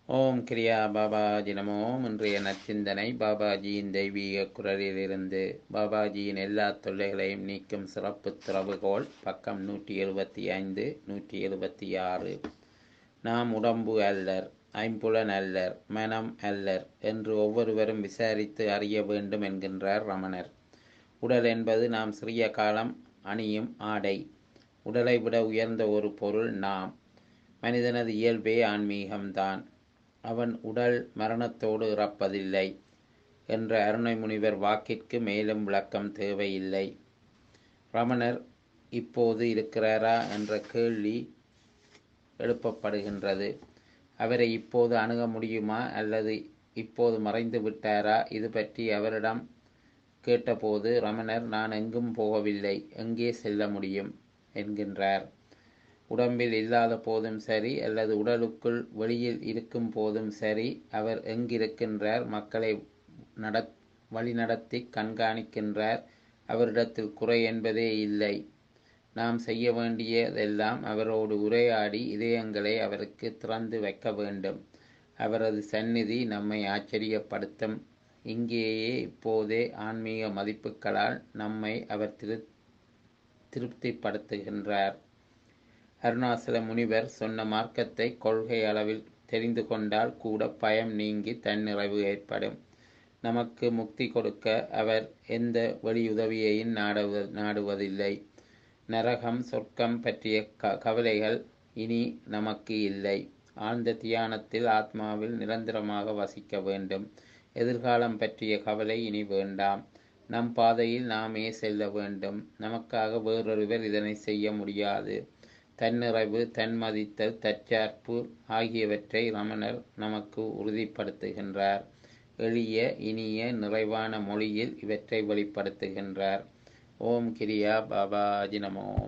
ஓம் கிரியா பாபாஜி நமோ இன்றைய நச்சிந்தனை பாபாஜியின் தெய்வீக குரலிலிருந்து பாபாஜியின் எல்லா தொல்லைகளையும் நீக்கும் சிறப்பு திறவுகோல் பக்கம் நூற்றி எழுபத்தி ஐந்து நூற்றி எழுபத்தி ஆறு நாம் உடம்பு அல்லர் ஐம்புலன் அல்லர் மனம் அல்லர் என்று ஒவ்வொருவரும் விசாரித்து அறிய வேண்டும் என்கின்றார் ரமணர் உடல் என்பது நாம் சிறிய காலம் அணியும் ஆடை உடலை விட உயர்ந்த ஒரு பொருள் நாம் மனிதனது இயல்பே ஆன்மீகம்தான் அவன் உடல் மரணத்தோடு இறப்பதில்லை என்ற அருணை முனிவர் வாக்கிற்கு மேலும் விளக்கம் தேவையில்லை ரமணர் இப்போது இருக்கிறாரா என்ற கேள்வி எழுப்பப்படுகின்றது அவரை இப்போது அணுக முடியுமா அல்லது இப்போது மறைந்து விட்டாரா இது பற்றி அவரிடம் கேட்டபோது ரமணர் நான் எங்கும் போகவில்லை எங்கே செல்ல முடியும் என்கின்றார் உடம்பில் இல்லாத போதும் சரி அல்லது உடலுக்குள் வெளியில் இருக்கும் போதும் சரி அவர் எங்கிருக்கின்றார் மக்களை நட வழிநடத்தி கண்காணிக்கின்றார் அவரிடத்தில் குறை என்பதே இல்லை நாம் செய்ய வேண்டியதெல்லாம் அவரோடு உரையாடி இதயங்களை அவருக்கு திறந்து வைக்க வேண்டும் அவரது சந்நிதி நம்மை ஆச்சரியப்படுத்தும் இங்கேயே இப்போதே ஆன்மீக மதிப்புகளால் நம்மை அவர் திரு திருப்திப்படுத்துகின்றார் அருணாசல முனிவர் சொன்ன மார்க்கத்தை கொள்கை அளவில் தெரிந்து கொண்டால் கூட பயம் நீங்கி தன்னிறைவு ஏற்படும் நமக்கு முக்தி கொடுக்க அவர் எந்த வழியுதவியையும் நாடுவ நாடுவதில்லை நரகம் சொர்க்கம் பற்றிய க கவலைகள் இனி நமக்கு இல்லை ஆழ்ந்த தியானத்தில் ஆத்மாவில் நிரந்தரமாக வசிக்க வேண்டும் எதிர்காலம் பற்றிய கவலை இனி வேண்டாம் நம் பாதையில் நாமே செல்ல வேண்டும் நமக்காக வேறொருவர் இதனை செய்ய முடியாது தன்னிறைவு தன்மதித்தல் தற்சார்பு ஆகியவற்றை ரமணர் நமக்கு உறுதிப்படுத்துகின்றார் எளிய இனிய நிறைவான மொழியில் இவற்றை வெளிப்படுத்துகின்றார் ஓம் கிரியா பாபாஜி நமோ